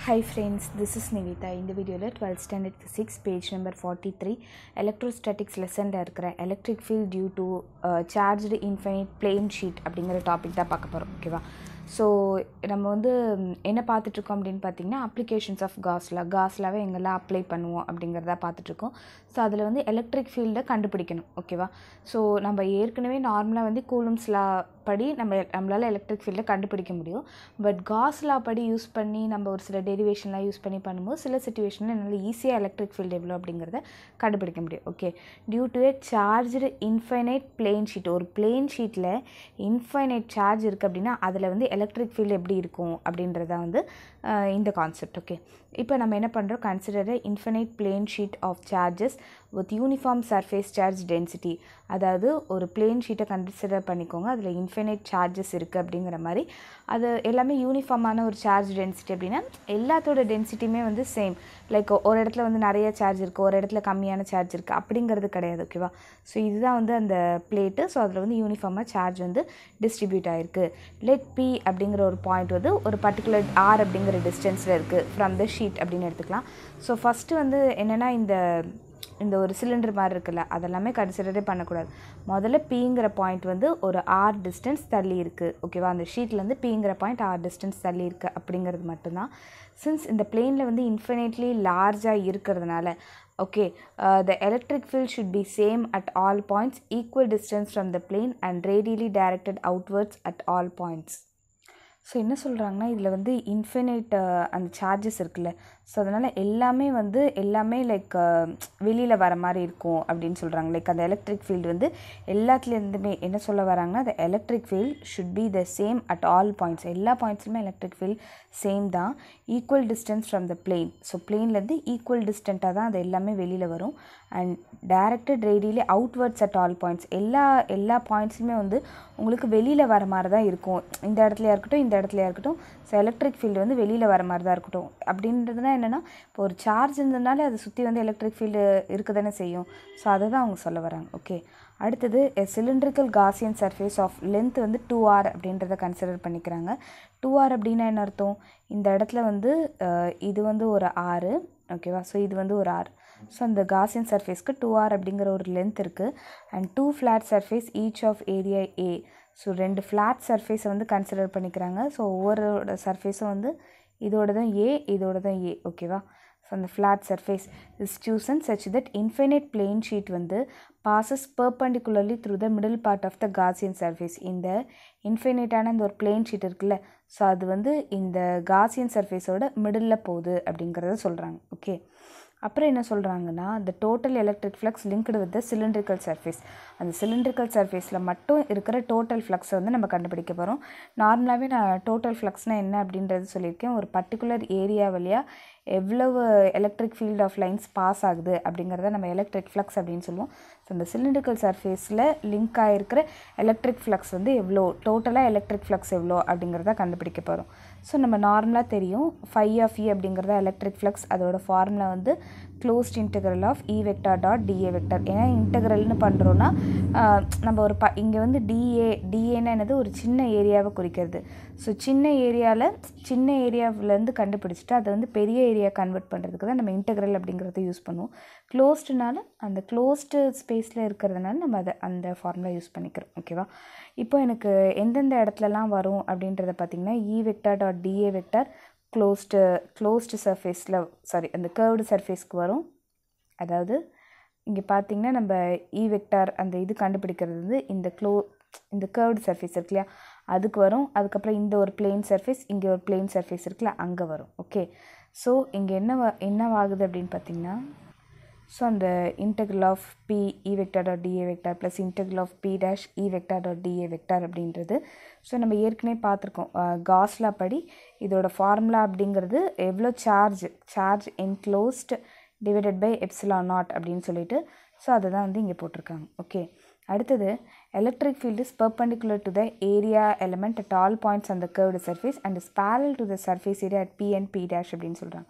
high friends this is Nivitha இந்த வீடியோவில் twelfth standard physics page number forty three electrostatics லெசனில் இருக்கிற electric field due to charged infinite plane sheet அப்படிங்கிற topic தான் பார்க்க போகிறோம் ஓகேவா ஸோ நம்ம வந்து ம், என்ன பார்த்துட்ருக்கோம் அப்படின்னு பார்த்தீங்கன்னா அப்ளிகேஷன்ஸ் ஆஃப் காஸ்லா காஸ்லாவே எங்கெல்லாம் அப்ளை பண்ணுவோம் அப்படிங்கிறத பார்த்துட்ருக்கோம் ஸோ அதில் வந்து எலக்ட்ரிக் ஃபீல்டை கண்டுபிடிக்கணும் ஓகேவா ஸோ நம்ம ஏற்கனவே நார்மலாக வந்து கூலம்ஸ் லா படி நம்ம நம்மளால் எலக்ட்ரிக் ஃபீல்டை கண்டுபிடிக்க முடியும் பட் காஸ் லா படி யூஸ் பண்ணி நம்ம ஒரு சில டெரிவேஷன்லாம் யூஸ் பண்ணி பண்ணும்போது சில சுச்சுவேஷனில் என்னால் ஈஸியாக எலக்ட்ரிக் ஃபீல்டு எவ்வளோ அப்படிங்கிறத கண்டுபிடிக்க முடியும் okay due to a charged infinite plane sheet ஒரு பிளேன் ஷீட்டில் இன்ஃபைனைட் சார்ஜ் இருக்குது அப்படின்னா அதில் வந்து எலக்ட்ரிக் ஃபீல்டு எப்படி இருக்கும் அப்படின்றத வந்து அஹ், இந்த கான்செப்ட் ஓகே இப்போ நம்ம என்ன பண்ணுறோம் consider infinite plane sheet of charges with uniform surface charge density அதாவது ஒரு பிளேன் ஷீட்டை கன்சிடர் பண்ணிக்கோங்க அதில் இன்ஃபைனைட் சார்ஜஸ் இருக்குது அப்படிங்கிற மாதிரி அது எல்லாமே யூனிஃபார்மான ஒரு சார்ஜ் டென்சிட்டி அப்படின்னா எல்லாத்தோட டென்சிட்டியுமே வந்து சேம் லைக் ஒரு இடத்துல வந்து நிறைய சார்ஜ் இருக்குது ஒரு இடத்துல கம்மியான சார்ஜ் இருக்குது அப்படிங்கிறது கிடையாது ஓகேவா ஸோ இதுதான் வந்து அந்த பிளேட்டு ஸோ அதில் வந்து யூனிஃபார்மாக சார்ஜ் வந்து டிஸ்ட்ரிபியூட் ஆகிருக்கு லெட் பி அப்படிங்கிற ஒரு பாயிண்ட் வந்து ஒரு பர்டிகுலர் ஆர் அப்படிங்கிற டிஸ்டன்ஸில் இருக்குது ஃப்ரம் த ஷீட் அப்படின்னு எடுத்துக்கலாம் ஸோ ஃபஸ்ட்டு வந்து என்னென்னா இந்த இந்த ஒரு சிலிண்டர் மாதிரி இருக்குல்ல அதெல்லாமே கன்சிடரே பண்ணக்கூடாது முதல்ல பிங்கிற பாயிண்ட் வந்து ஒரு ஆர் டிஸ்டன்ஸ் தள்ளி இருக்குது ஓகேவா அந்த ஷீட்லேருந்து பிங்கிற பாயிண்ட் ஆர் டிஸ்டன்ஸ் தள்ளி இருக்குது அப்படிங்கிறது மட்டும்தான் சின்ஸ் இந்த பிளேனில் வந்து இன்ஃபினிட்லி லார்ஜாக இருக்கிறதுனால okay the electric field should be same at all points equal distance from the plane and radially directed outwards at all points so என்ன சொல்கிறாங்கன்னா இதில் வந்து இன்ஃபினைட் அந்த சார்ஜஸ் இருக்குல்ல ஸோ அதனால் எல்லாமே வந்து எல்லாமே லைக் வெளியில் வர மாதிரி இருக்கும் அப்படின்னு சொல்கிறாங்க லைக் அந்த எலக்ட்ரிக் ஃபீல்டு வந்து எல்லாத்துலேருந்துமே என்ன சொல்ல வராங்கன்னா the electric field should be the same at all points எல்லா பாயிண்ட்ஸுமே எலக்ட்ரிக் ஃபீல்ட் சேம் தான் equal distance from the plane so பிளேன்லேருந்து ஈக்குவல் டிஸ்டண்ட்டாக தான் அது எல்லாமே வெளியில் வரும் and directed radially outwards at all points எல்லா எல்லா பாயிண்ட்ஸுமே வந்து உங்களுக்கு வெளியில் வர மாதிரி தான் இருக்கும் இந்த இடத்துலையா இருக்கட்டும் இந்த இடத்துலையா இருக்கட்டும் ஸோ எலக்ட்ரிக் ஃபீல்டு வந்து வெளியில் வர மாதிரி தான் இருக்கட்டும் அப்படின்றதுனா என்னென்னா இப்போ ஒரு சார்ஜ் இருந்ததுனால அதை சுற்றி வந்து எலக்ட்ரிக் ஃபீல்டு இருக்க தானே செய்யும் ஸோ அதை தான் அவங்க சொல்ல வராங்க ஓகே அடுத்தது cylindrical Gaussian surface of length வந்து டூ ஆர் அப்படின்றத கன்சிடர் பண்ணிக்கிறாங்க டூ ஆர் அப்படின்னா என்ன அர்த்தம் இந்த இடத்துல வந்து அஹ், இது வந்து ஒரு ஆறு ஓகேவா ஸோ இது வந்து ஒரு ஆர் ஸோ அந்த காசியன் சர்ஃபேஸ்க்கு டூ ஆர் அப்படிங்கிற ஒரு லென்த் இருக்குது and two flat surface each of area A so ரெண்டு ஃப்ளாட் சர்ஃபேஸை வந்து கன்சிடர் பண்ணிக்கிறாங்க ஸோ ஒவ்வொரு சர்ஃபேஸும் வந்து இதோட தான் ஏ இதோட தான் ஏ ஓகேவா ஸோ அந்த flat surface is chosen such that infinite plane sheet வந்து passes perpendicularly through the middle part of the Gaussian surface இந்த இன்ஃபைனைட்டான இந்த ஒரு பிளேன் ஷீட் இருக்குல்ல ஸோ அது வந்து இந்த காசியன் சர்ஃபேஸோட மிடில் போகுது அப்படிங்கிறத சொல்கிறாங்க ஓகே அப்புறம் என்ன சொல்கிறாங்கன்னா the total electric flux linked with the cylindrical surface அந்த cylindrical surfaceல மட்டும் இருக்கிற டோட்டல் ஃப்ளக்ஸை வந்து நம்ம கண்டுபிடிக்க போகிறோம் நார்மலாகவே நான் டோட்டல் ஃப்ளக்ஸ்னால் என்ன அப்படின்றது சொல்லியிருக்கேன் ஒரு பர்டிகுலர் ஏரியா வழியாக எவ்வளவு electric field of lines pass ஆகுது அப்படிங்கிறத நம்ம எலக்ட்ரிக் ஃப்ளக்ஸ் அப்படின்னு சொல்லுவோம் ஸோ இந்த சிலிண்ட்ரிக்கல் சர்ஃபேஸில் லிங்க் ஆகிருக்கிற எலக்ட்ரிக் ஃப்ளக்ஸ் வந்து எவ்வளோ டோட்டலாக எலக்ட்ரிக் ஃப்ளக்ஸ் எவ்வளோ அப்படிங்கிறத கண்டுபிடிக்க போகிறோம் ஸோ நம்ம நார்மலாக தெரியும் ஃபை ஆஃப் இ அப்படிங்கிறத எலக்ட்ரிக் ஃப்ளக்ஸ் அதோட ஃபார்முலா வந்து closed integral of E vector dot dA vector ஏன்னா இன்டெக்ரல்னு பண்ணுறோன்னா நம்ம ஒரு ப இங்கே வந்து டிஏ டிஏன்னா என்னது ஒரு சின்ன ஏரியாவை குறிக்கிறது ஸோ சின்ன ஏரியாவில் சின்ன ஏரியாவிலேருந்து கண்டுபிடிச்சிட்டு அதை வந்து பெரிய ஏரியா கன்வெர்ட் பண்ணுறதுக்கு தான் நம்ம இன்டெக்ரல் அப்படிங்கிறத யூஸ் பண்ணுவோம் க்ளோஸ்டுனால அந்த க்ளோஸ்டு ஸ்பேஸில் இருக்கிறதுனால நம்ம அதை அந்த ஃபார்முலா யூஸ் பண்ணிக்கிறோம் ஓகேவா இப்போ எனக்கு எந்தெந்த இடத்துலலாம் வரும் அப்படின்றத பார்த்திங்கன்னா E vector dot dA vector closed closed சர்ஃபேஸில் சாரி அந்த கேர்வ்டு சர்ஃபேஸ்க்கு வரும் அதாவது இங்கே பார்த்தீங்கன்னா நம்ம இ வெக்டார் அந்த இது கண்டுபிடிக்கிறது வந்து இந்த க்ளோ இந்த கேர்வ்டு சர்ஃபேஸ் இருக்கு இல்லையா அதுக்கு வரும் அதுக்கப்புறம் இந்த ஒரு பிளெயின் சர்ஃபேஸ் இங்கே ஒரு பிளெயின் சர்ஃபேஸ் இருக்குல்ல அங்கே வரும் ஓகே ஸோ இங்கே என்ன வ- என்னவாகுது அப்படின்னு பார்த்தீங்கன்னா ஸோ அந்த integral of P E vector dot dA vector plus integral of P dash E vector dot dA vector அப்படின்றது ஸோ நம்ம ஏற்கனவே பார்த்துருக்கோம் காஸ்லா படி இதோட ஃபார்முலா அப்படிங்கிறது எவ்வளோ charge charge enclosed divided by epsilon naught அப்படின்னு சொல்லிட்டு ஸோ அதை தான் வந்து இங்கே போட்டிருக்காங்க ஓகே அடுத்தது electric field is perpendicular to the area element at all points அந்த curved surface and is parallel to the surface area at p and p dash அப்படின்னு சொல்கிறாங்க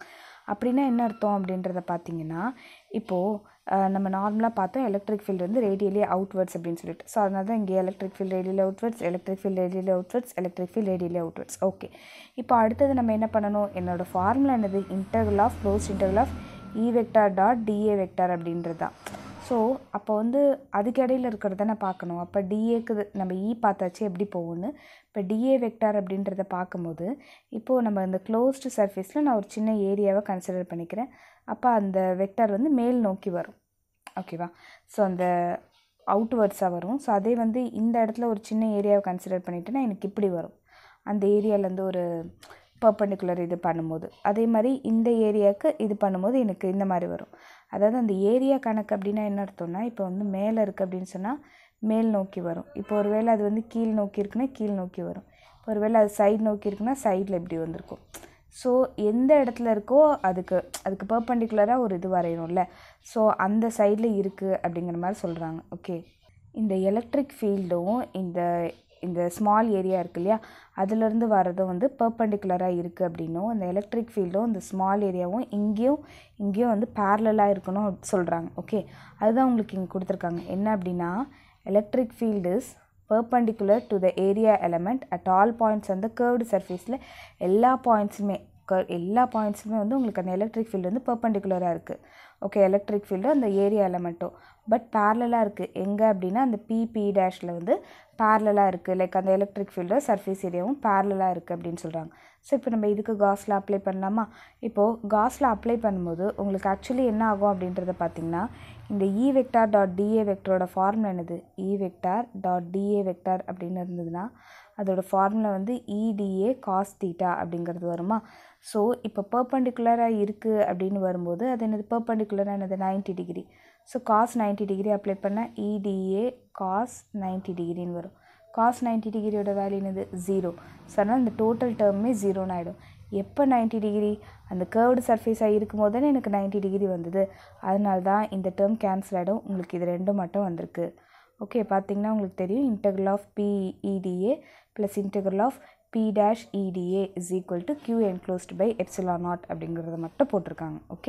அப்படின்னா என்ன அர்த்தம் அப்படின்றத பார்த்தீங்கன்னா இப்போது நம்ம நார்மலாக பார்த்தோம் எலக்ட்ரிக் ஃபீல்டு வந்து ரேடியலி அவுட்வர்ட்ஸ் அப்படின்னு சொல்லிட்டு ஸோ அதனால தான் இங்கே electric field radially outwards electric field radially outwards electric field radially outwards okay இப்போ அடுத்தது நம்ம என்ன பண்ணணும் என்னோடய ஃபார்முலா என்னது interval of close interval of E vector dot dA vector அப்படின்றது தான் ஸோ அப்போ வந்து அதுக்கு இடையில இருக்கிறத நான் பார்க்கணும் அப்போ டிஏக்கு நம்ம இ பார்த்தாச்சு எப்படி போகும்னு இப்போ டிஏ வெக்டார் அப்படின்றத பார்க்கும்போது இப்போது நம்ம இந்த க்ளோஸ்டு சர்ஃபேஸில் நான் ஒரு சின்ன ஏரியாவை கன்சிடர் பண்ணிக்கிறேன் அப்போ அந்த வெக்டார் வந்து மேல் நோக்கி வரும் ஓகேவா ஸோ அந்த அவுட்வர்ட்ஸாக வரும் ஸோ அதே வந்து இந்த இடத்துல ஒரு சின்ன ஏரியாவை கன்சிடர் பண்ணிட்டேன்னா எனக்கு இப்படி வரும் அந்த ஏரியாவிலேருந்து ஒரு பர்பண்டிகுலர் இது பண்ணும்போது அதே மாதிரி இந்த ஏரியாவுக்கு இது பண்ணும்போது எனக்கு இந்த மாதிரி வரும் அதாவது அந்த ஏரியா கணக்கு அப்படின்னா என்ன அர்த்தம்னா இப்போ வந்து மேலே இருக்குது அப்படின்னு சொன்னால் மேல் நோக்கி வரும் இப்போ ஒரு வேளை அது வந்து கீழ் நோக்கி இருக்குன்னா கீழ் நோக்கி வரும் இப்போ ஒரு வேளை அது சைடு நோக்கி இருக்குன்னா சைடில் இப்படி வந்திருக்கும் ஸோ எந்த இடத்துல இருக்கோ அதுக்கு அதுக்கு பர்பண்டிகுலராக ஒரு இது வரையணும்ல ஸோ அந்த சைடில் இருக்குது அப்படிங்கிற மாதிரி சொல்கிறாங்க ஓகே இந்த எலக்ட்ரிக் ஃபீல்டும் இந்த இந்த ஸ்மால் ஏரியா இருக்கு இல்லையா அதுலேருந்து வர்றதும் வந்து பர்பண்டிகுலராக இருக்குது அப்படின்னும் இந்த எலக்ட்ரிக் ஃபீல்டும் இந்த ஸ்மால் ஏரியாவும் இங்கேயும் இங்கேயும் வந்து பேரலாக இருக்கணும் சொல்கிறாங்க ஓகே அதுதான் உங்களுக்கு இங்கே கொடுத்துருக்காங்க என்ன அப்படின்னா electric field is perpendicular to the area element at all points அந்த curved surfaceல எல்லா பாயிண்ட்ஸுமே எல்லா பாயிண்ட்ஸுமே வந்து உங்களுக்கு அந்த எலக்ட்ரிக் ஃபீல்டு வந்து பர்பண்டிகுலராக இருக்குது ஓகே எலக்ட்ரிக் ஃபீல்டு அந்த ஏரியா எலமெண்ட்டும் பட் பேரலாக இருக்குது எங்கே அப்படின்னா அந்த பிபி டேஷில் வந்து பேரலாக இருக்குது லைக் அந்த எலக்ட்ரிக் ஃபீல்டு சர்ஃபேஸ் ஏரியாவும் பேரலாக இருக்குது அப்படின்னு சொல்கிறாங்க ஸோ இப்போ நம்ம இதுக்கு காஸில் அப்ளை பண்ணலாமா இப்போது காஸில் அப்ளை பண்ணும்போது உங்களுக்கு ஆக்சுவலி என்ன ஆகும் அப்படின்றத பார்த்தீங்கன்னா இந்த இ வெக்டார் டாட் டிஏ வெக்டரோட ஃபார்முலா என்னது E vector dot dA vector அப்படின்னு இருந்ததுன்னா அதோட ஃபார்முலா வந்து இடிஏ காஸ் தீட்டா அப்படிங்கிறது வருமா ஸோ இப்போ பர்பண்டிகுலராக இருக்குது அப்படின்னு வரும்போது அது என்னது பர்பண்டிகுலராக என்னது ninety degree so cos ninety degree apply பண்ணால் இடிஏ காஸ் நைன்ட்டி டிகிரின்னு வரும் காஸ் நைன்ட்டி டிகிரியோட வேல்யூ என்னது ஜீரோ ஸோ அதனால் இந்த டோட்டல் டேர்மே ஜீரோன்னு ஆகிடும் எப்போ நைன்ட்டி டிகிரி அந்த கேர்வ்டு சர்ஃபேஸாக இருக்கும் போது தானே எனக்கு நைன்ட்டி டிகிரி வந்தது அதனால தான் இந்த டேர்ம் கேன்சல் ஆகிடும் உங்களுக்கு இது ரெண்டும் மட்டும் வந்திருக்கு ஓகே பார்த்தீங்கன்னா உங்களுக்கு தெரியும் integral of P E dA plus integral of P dash E dA is equal to Q enclosed by epsilon naught அப்படிங்கிறத மட்டும் போட்டிருக்காங்க ஓகே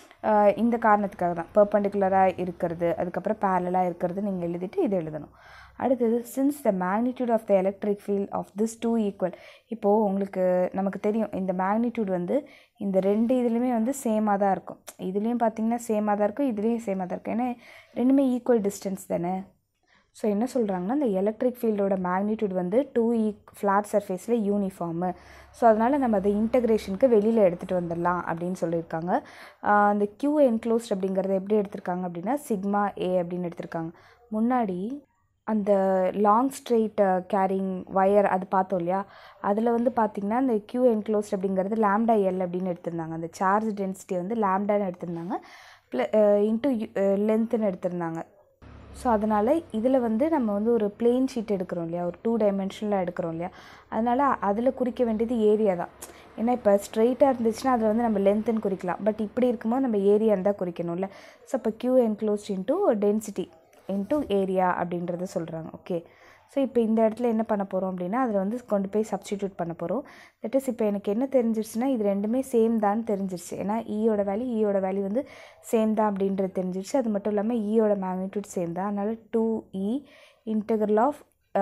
இந்த காரணத்துக்காக தான் பர்பண்டிகுலராக இருக்கிறது அதுக்கப்புறம் பேரலாக இருக்கிறது நீங்கள் எழுதிட்டு இதை எழுதணும் அடுத்தது since the magnitude of the electric field of this two equal இப்போது உங்களுக்கு நமக்கு தெரியும் இந்த மேக்னிடியூட் வந்து இந்த ரெண்டு இதுலேயுமே வந்து சேமாக தான் இருக்கும் இதுலேயும் பார்த்தீங்கன்னா சேமாக தான் இருக்கும் இதுலேயும் சேமாக தான் இருக்கும் ஏன்னா ரெண்டுமே ஈக்குவல் டிஸ்டன்ஸ் தானே ஸோ என்ன சொல்கிறாங்கன்னா இந்த எலக்ட்ரிக் ஃபீல்டோட மேக்னிடியூட் வந்து டூ ஈ ஃப்ளாட் சர்ஃபேஸில் யூனிஃபார்மு ஸோ அதனால் நம்ம அதை இன்டகிரேஷனுக்கு வெளியில் எடுத்துகிட்டு வந்துடலாம் அப்படின்னு சொல்லியிருக்காங்க அந்த கியூ என்க்ளோஸ்ட் அப்படிங்கிறத எப்படி எடுத்திருக்காங்க அப்படின்னா சிக்மா ஏ அப்படின்னு எடுத்திருக்காங்க முன்னாடி அந்த லாங் ஸ்ட்ரெயிட் கேரிங் ஒயர் அது பார்த்தோம் இல்லையா அதில் வந்து பார்த்திங்கன்னா அந்த கியூ என்க்ளோஸ்ட் அப்படிங்கிறது லேம்டா எல் அப்படின்னு எடுத்திருந்தாங்க அந்த சார்ஜ் டென்சிட்டி வந்து லேம்டான்னு எடுத்திருந்தாங்க ப்ள இன்ட்டு லென்த்துன்னு எடுத்திருந்தாங்க ஸோ அதனால் இதில் வந்து நம்ம வந்து ஒரு பிளெயின் ஷீட் எடுக்கிறோம் இல்லையா ஒரு டூ டைமென்ஷனில் எடுக்கிறோம் இல்லையா அதனால் அதில் குறிக்க வேண்டியது ஏரியா தான் ஏன்னா இப்போ ஸ்ட்ரெயிட்டாக இருந்துச்சுன்னா அதில் வந்து நம்ம லென்த்துன்னு குறிக்கலாம் பட் இப்படி இருக்கும்போது நம்ம ஏரியா தான் குறிக்கணும்ல ஸோ இப்போ Q enclosed into density into area அப்படின்றத சொல்கிறாங்க ஓகே ஸோ இப்போ இந்த இடத்துல என்ன பண்ண போகிறோம் அப்படின்னா அதில் வந்து கொண்டு போய் சப்ஸ்டிடியூட் பண்ண போகிறோம் தட் இஸ் இப்போ எனக்கு என்ன தெரிஞ்சிருச்சுன்னா இது ரெண்டுமே சேம் தான் தெரிஞ்சிருச்சு ஏன்னா ஈயோட வேல்யூ ஈயோட வேல்யூ வந்து சேம் தான் அப்படின்றது தெரிஞ்சிருச்சு அது மட்டும் இல்லாமல் ஈயோட மேக்னிடியூட் சேம் தான் அதனால் two E integral of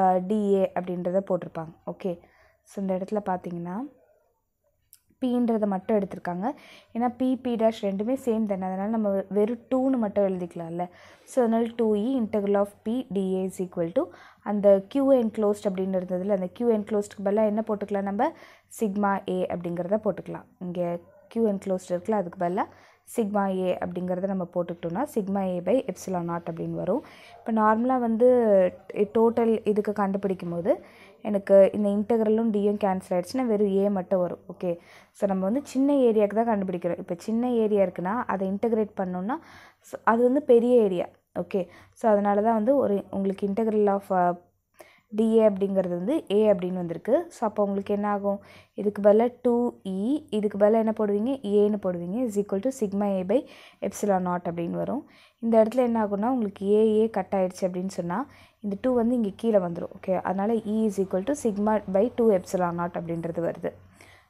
dA அப்படின்றத போட்டிருப்பாங்க ஓகே ஸோ இந்த இடத்துல பார்த்தீங்கன்னா பின்றதை மட்டும் எடுத்திருக்காங்க ஏன்னா பி பி டேஷ் ரெண்டுமே சேம் தானே அதனால் நம்ம வெறும் டூன்னு மட்டும் எழுதிக்கலாம்ல ஸோ அதனால் two E integral of P dA is equal to அந்த கியூ என்க்ளோஸ்ட் அப்படின்னு இருந்ததில் அந்த கியூ என்க்ளோஸ்டுக்கு பதிலாக என்ன போட்டுக்கலாம் நம்ம சிக்மா ஏ அப்படிங்கிறத போட்டுக்கலாம் இங்கே கியூ என்க்ளோஸ்ட் இருக்குல்ல அதுக்கு பதிலாக சிக்மா ஏ அப்படிங்கிறத நம்ம போட்டுக்கிட்டோம்னா sigma A by epsilon naught அப்படின்னு வரும் இப்போ நார்மலாக வந்து டோட்டல் இதுக்கு கண்டுபிடிக்கும் போது எனக்கு இந்த இன்டெக்ரலும் டியும் கேன்சல் ஆகிடுச்சுன்னா வெறும் ஏ மட்டும் வரும் ஓகே ஸோ நம்ம வந்து சின்ன ஏரியாவுக்கு தான் கண்டுபிடிக்கிறோம் இப்போ சின்ன ஏரியா இருக்குன்னா அதை இன்டெகிரேட் பண்ணோன்னா ஸோ அது வந்து பெரிய ஏரியா ஓகே ஸோ அதனால தான் வந்து ஒரு உங்களுக்கு இன்டெக்ரல் ஆஃப் டிஏ அப்படிங்கிறது வந்து ஏ அப்படின்னு வந்திருக்கு ஸோ அப்போ உங்களுக்கு என்ன ஆகும் இதுக்கு பதிலாக டூ இ இதுக்கு பதிலாக என்ன போடுவீங்க ஏன்னு போடுவீங்க is equal to sigma A by epsilon naught அப்படின்னு வரும் இந்த இடத்துல என்ன ஆகும்னா உங்களுக்கு ஏ ஏ கட் ஆகிடுச்சு அப்படின்னு சொன்னால் இந்த டூ வந்து இங்கே கீழே வந்துடும் ஓகே அதனால் E is equal to sigma by two epsilon naught அப்படின்றது வருது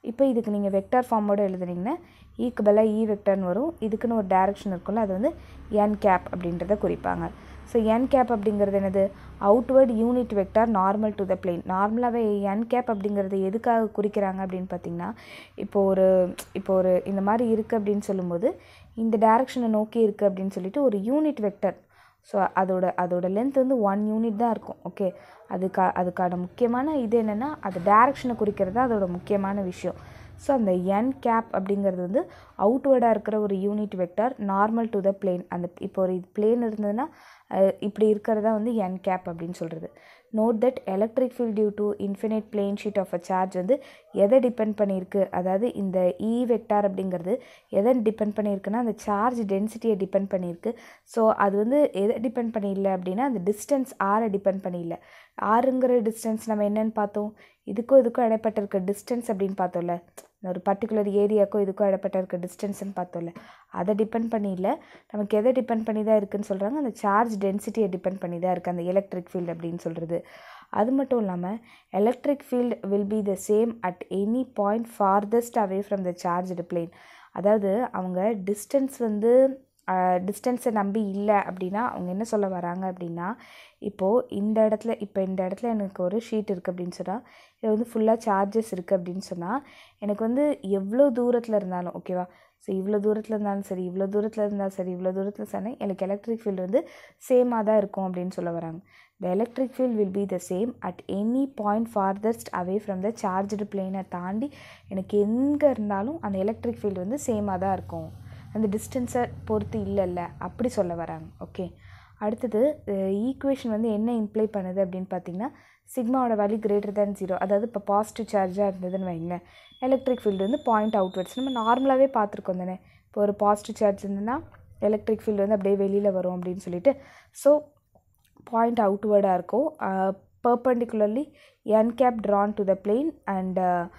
இப்போ இதுக்கு நீங்கள் வெக்டார் ஃபார்மோடு எழுதுனீங்கன்னா ஈக்கு பதிலாக இ வெக்டர்னு வரும் இதுக்குன்னு ஒரு டைரக்ஷன் இருக்கும்ல அது வந்து என் கேப் அப்படின்றத குறிப்பாங்க ஸோ என் கேப் அப்படிங்கிறது என்னது outward unit vector normal to the plane நார்மலாகவே என் கேப் அப்படிங்கிறது எதுக்காக குறிக்கிறாங்க அப்படின்னு பார்த்தீங்கன்னா இப்போ ஒரு இப்போ ஒரு இந்த மாதிரி இருக்குது அப்படின்னு சொல்லும்போது இந்த டைரக்ஷனை நோக்கி இருக்குது அப்படின்னு சொல்லிட்டு ஒரு யூனிட் வெக்டர் ஸோ அதோட அதோட லென்த் வந்து ஒன் யூனிட் தான் இருக்கும் ஓகே அதுக்கா அதுக்கான முக்கியமான இது என்னென்னா அது டேரக்ஷனை குறிக்கிறது தான் அதோட முக்கியமான விஷயம் ஸோ அந்த என் கேப் அப்படிங்கிறது வந்து அவுட்வேர்டாக இருக்கிற ஒரு unit vector normal to the plane அந்த இப்போ ஒரு இது பிளேன் இருந்ததுன்னா இப்படி இருக்கிறதா வந்து என் கேப் அப்படின்னு சொல்கிறது note that electric field due to infinite plane sheet of a charge வந்து எதை டிபெண்ட் பண்ணியிருக்கு அதாவது இந்த இ வெக்டார் அப்படிங்கிறது எதை டிபெண்ட் பண்ணியிருக்குன்னா அந்த சார்ஜ் டென்சிட்டியை டிபெண்ட் பண்ணியிருக்கு ஸோ அது வந்து எதை டிபெண்ட் பண்ணியில்ல அப்படின்னா அந்த டிஸ்டன்ஸ் ஆரை டிபெண்ட் பண்ணியில்ல ஆறுங்கிற டிஸ்டன்ஸ் நம்ம என்னென்னு பார்த்தோம் இதுக்கும் இதுக்கும் இடைப்பட்ட இருக்க டிஸ்டன்ஸ் அப்படின்னு பார்த்தோம்ல ஒரு பர்டிகுலர் ஏரியாவுக்கும் இதுக்கும் இடைப்பட்ட இருக்க டிஸ்டன்ஸ்னு பார்த்தோம்ல அதை டிபெண்ட் பண்ணி இல்லை நமக்கு எதை டிபெண்ட் பண்ணி தான் இருக்குதுன்னு சொல்கிறாங்க அந்த சார்ஜ் டென்சிட்டியை டிபெண்ட் பண்ணி தான் இருக்குது அந்த எலக்ட்ரிக் ஃபீல்டு அப்படின்னு சொல்கிறது அது மட்டும் இல்லாமல் electric field will be the same at any point farthest away from the charged plane அதாவது அவங்க டிஸ்டன்ஸ் வந்து டிஸ்டன்ஸை நம்பி இல்லை அப்படின்னா அவங்க என்ன சொல்ல வராங்க அப்படின்னா இப்போது இந்த இடத்துல இப்போ இந்த இடத்துல எனக்கு ஒரு ஷீட் இருக்குது அப்படின்னு சொன்னால் இது வந்து ஃபுல்லாக சார்ஜஸ் இருக்குது அப்படின்னு சொன்னால் எனக்கு வந்து எவ்வளோ தூரத்தில் இருந்தாலும் ஓகேவா ஸோ இவ்வளோ தூரத்தில் இருந்தாலும் சரி இவ்வளோ தூரத்தில் இருந்தாலும் சரி இவ்வளோ தூரத்தில் சரி எனக்கு எலக்ட்ரிக் ஃபீல்டு வந்து சேமாக தான் இருக்கும் அப்படின்னு சொல்ல வராங்க the electric field will be the same at any point farthest away from the charged பிளேனை தாண்டி எனக்கு எங்கே இருந்தாலும் அந்த எலக்ட்ரிக் ஃபீல்டு வந்து சேமாக தான் இருக்கும் அந்த டிஸ்டன்ஸை பொறுத்து இல்லைல்ல அப்படி சொல்ல வராங்க ஓகே அடுத்தது ஈக்குவேஷன் வந்து என்ன இம்ப்ளை பண்ணுது அப்படின்னு பார்த்தீங்கன்னா சிக்மாவோட வேல்யூ கிரேட்டர் தேன் ஜீரோ அதாவது இப்போ பாசிட்டிவ் சார்ஜாக இருந்ததுன்னு வைங்களேன் எலக்ட்ரிக் ஃபீல்டு வந்து பாயிண்ட் அவுட்வர்ட்ஸ் நம்ம நார்மலாகவே பார்த்துருக்கோம் தானே இப்போ ஒரு பாசிட்டிவ் சார்ஜ் இருந்ததுன்னா எலக்ட்ரிக் ஃபீல்டு வந்து அப்படியே வெளியில் வரும் அப்படின்னு சொல்லிட்டு ஸோ பாயிண்ட் அவுட்வேர்டாக இருக்கும் perpendicularly N cap drawn to the plane and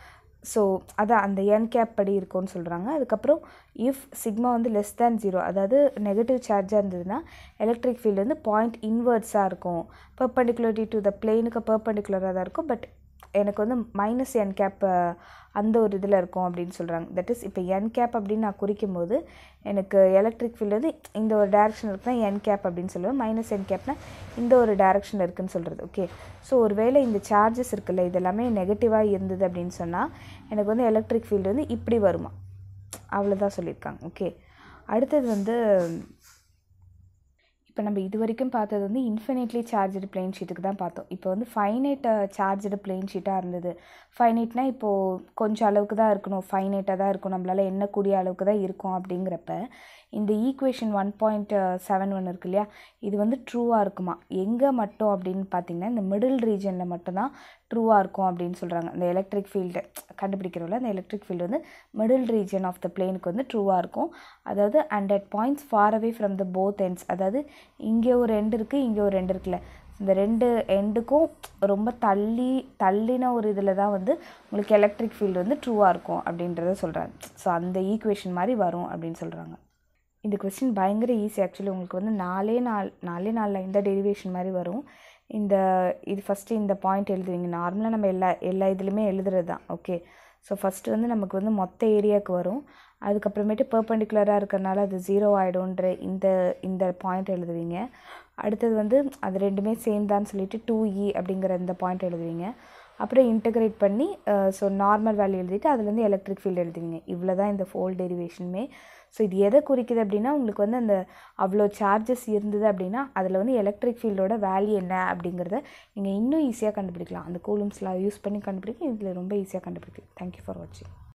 so அதான் அந்த என் கேப் படி இருக்கும்னு சொல்கிறாங்க அதுக்கப்புறம் இஃப் சிக்மா வந்து லெஸ் தேன் ஜீரோ அதாவது நெகட்டிவ் சார்ஜாக இருந்ததுன்னா எலக்ட்ரிக் ஃபீல்டு வந்து பாயிண்ட் இன்வர்ட்ஸாக இருக்கும் பர்பண்டிகுலரிட்டி டு த பிளேனுக்கு பர்பண்டிகுலராக தான் இருக்கும் பட் எனக்கு வந்து மைனஸ் என் கேப் அந்த ஒரு இதில் இருக்கும் அப்படின்னு சொல்கிறாங்க தட் இஸ் இப்போ என் கேப் அப்படின்னு நான் குறிக்கும் போது எனக்கு எலக்ட்ரிக் ஃபீல்டு வந்து இந்த ஒரு டேரக்ஷன் இருக்குன்னா என் கேப் அப்படின்னு சொல்லுவேன் மைனஸ் என் கேப்னா இந்த ஒரு டேரக்ஷனில் இருக்குன்னு சொல்கிறது ஓகே ஸோ ஒரு வேளை இந்த சார்ஜஸ் இருக்குல்ல இதெல்லாமே நெகட்டிவாக இருந்தது அப்படின்னு சொன்னால் எனக்கு வந்து எலக்ட்ரிக் ஃபீல்டு வந்து இப்படி வருமா அவ்வளோதான் சொல்லியிருக்காங்க ஓகே அடுத்தது வந்து இப்போ நம்ம இது வரைக்கும் பார்த்தது வந்து இன்ஃபினிட்லி சார்ஜடு பிளேன் ஷீட்டுக்கு தான் பார்த்தோம் இப்போ வந்து ஃபைனைட் சார்ஜடு பிளேன் ஷீட்டாக இருந்தது ஃபைனைட்னா இப்போது கொஞ்சம் அளவுக்கு தான் இருக்கணும் ஃபைனைட்டாக தான் இருக்கும் நம்மளால் எண்ணக்கூடிய அளவுக்கு தான் இருக்கும் அப்படிங்கிறப்ப இந்த equation one point seven one இருக்கு இல்லையா இது வந்து ட்ரூவாக இருக்குமா எங்கே மட்டும் அப்படின்னு பார்த்தீங்கன்னா இந்த மிடில் ரீஜனில் மட்டும்தான் ட்ரூவாக இருக்கும் அப்படின்னு சொல்கிறாங்க இந்த எலக்ட்ரிக் ஃபீல்டு கண்டுபிடிக்கிறோம்ல அந்த எலக்ட்ரிக் ஃபீல்டு வந்து மிடில் ரீஜன் ஆஃப் த பிளேனுக்கு வந்து ட்ரூவாக இருக்கும் அதாவது and at points far away from the both ends அதாவது இங்கே ஒரு எண்டு இருக்குது இங்கே ஒரு எண்டு இருக்குல்ல இந்த ரெண்டு எண்டுக்கும் ரொம்ப தள்ளி தள்ளின ஒரு இதில் தான் வந்து உங்களுக்கு எலக்ட்ரிக் ஃபீல்டு வந்து ட்ரூவாக இருக்கும் அப்படின்றத சொல்கிறாங்க ஸோ அந்த ஈக்குவேஷன் மாதிரி வரும் அப்படின்னு சொல்கிறாங்க இந்த கொஸ்டின் பயங்கர ஈஸி ஆக்சுவலி உங்களுக்கு வந்து நாலே நாள் நாலே நாளில் இந்த டெரிவேஷன் மாதிரி வரும் இந்த இது ஃபஸ்ட்டு இந்த பாயிண்ட் எழுதுவீங்க நார்மலாக நம்ம எல்லா எல்லா இதுலேயுமே எழுதுறது தான் ஓகே ஸோ ஃபஸ்ட்டு வந்து நமக்கு வந்து மொத்த ஏரியாவுக்கு வரும் அதுக்கப்புறமேட்டு பர்பண்டிகுலராக இருக்கிறனால அது ஜீரோ ஆகிடும்ன்ற இந்த இந்த பாயிண்ட் எழுதுவீங்க அடுத்தது வந்து அது ரெண்டுமே சேம் தான் சொல்லிட்டு டூ இ அப்படிங்கிற இந்த பாயிண்ட் எழுதுவீங்க அப்புறம் இன்டகிரேட் பண்ணி ஸோ நார்மல் வேல்யூ எழுதிட்டு அதுலேருந்து எலக்ட்ரிக் ஃபீல்டு எழுதுவீங்க இவ்வளோ தான் இந்த ஃபோல் டெரிவேஷனுமே ஸோ இது எதை குறிக்குது அப்படின்னா உங்களுக்கு வந்து அந்த அவ்வளோ சார்ஜஸ் இருந்தது அப்படின்னா அதில் வந்து எலக்ட்ரிக் ஃபீல்டோட வேல்யூ என்ன அப்படிங்கிறத நீங்கள் இன்னும் ஈஸியாக கண்டுபிடிக்கலாம் அந்த கூலம்ஸ்லாம் யூஸ் பண்ணி கண்டுபிடிக்க இதில் ரொம்ப ஈஸியாக கண்டுபிடிக்கலாம் தேங்க்யூ ஃபார் வாட்சிங்